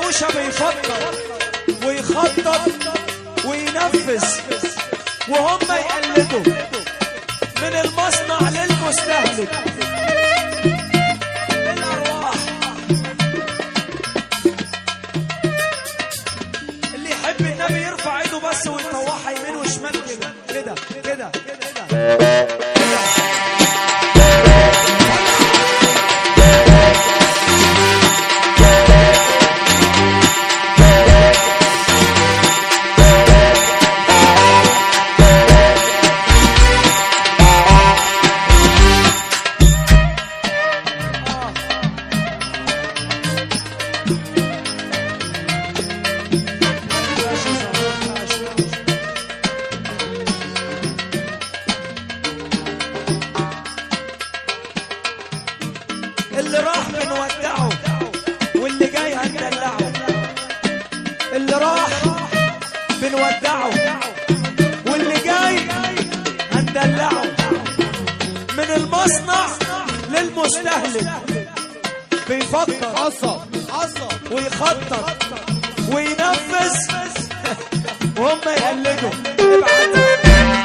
وشا بيفكر ويخطط وينفذ وهم يقلدوا من المصنع للمستهلك الأرواح اللي يحب النبي يرفع ايده بس ويطوحها يمين وشمال كده كده كده كده اللي راح بنودعه واللي جاي هندلعه اللي راح بنودعه واللي جاي هندلعه من المصنع للمستهلك بيفكر عصب عصب ويخطط وينفذ وهم يقلدوا ابعت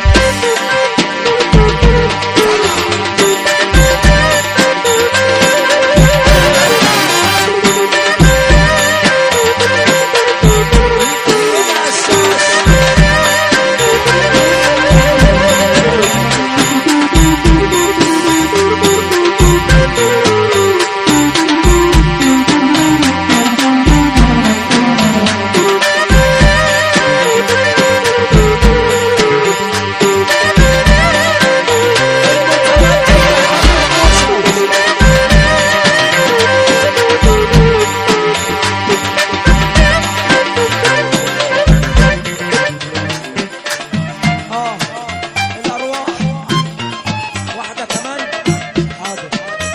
اه الارواح واحده كمان حاضر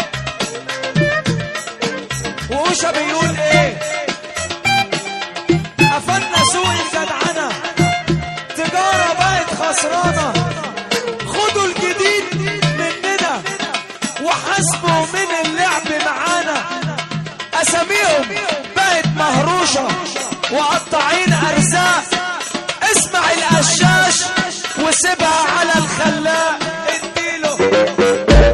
ووشا بيقول ايه قفلنا سوق الجدعنه تجاره بقت خسرانه خدوا الجديد مننا وحاسبوا من اللعب معانا اساميهم بقت مهروشه وقطاعين ارزاق اسمع القشاش وسيبها على الخلاق اديله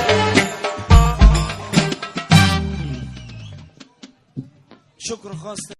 شكر خاص